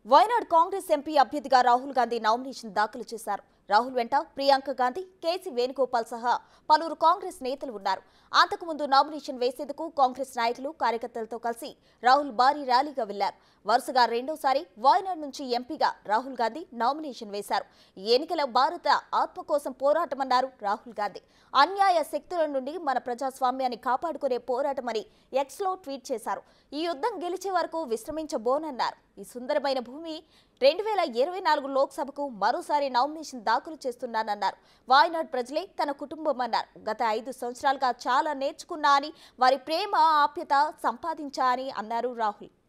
Wayanad Congress MP అభ్యర్థిగా Rahul Gandhi nomination దాఖలు చేశారు రాహుల్ వెంట ప్రియాంక గాంధీ కేసీ వేణుగోపాల్ సహా పలువురు కాంగ్రెస్ నేతలు ఉన్నారు అంతకుముందు నామినేషన్ వేసేందుకు కాంగ్రెస్ నాయకులు కార్యకర్తలతో కలిసి రాహుల్ భారీ ర్యాలీగా వెళ్లారు వరుసగా రెండోసారి వాయనాడ్ నుంచి ఎంపీగా రాహుల్ గాంధీ నామినేషన్ వేశారు ఈ ఎన్నికల భారత ఆత్మ కోసం పోరాటమన్నారు రాహుల్ గాంధీ అన్యాయ శక్తుల నుండి మన ప్రజాస్వామ్యాన్ని కాపాడుకునే పోరాటమని ఎక్స్లో ట్వీట్ చేశారు ఈ యుద్ధం గెలిచే వరకు విశ్రమించబోనన్నారు ఈ సుందరమైన భూమి రెండు వేల ఇరవై నాలుగు లోక్సభకు మరోసారి నామినేషన్ దాఖలు చేస్తున్నానన్నారు వాయనాడ్ ప్రజలే తన కుటుంబం అన్నారు గత ఐదు సంవత్సరాలుగా చాలా నేర్చుకున్నా అని వారి ప్రేమ ఆప్యత సంపాదించా అని అన్నారు రాహుల్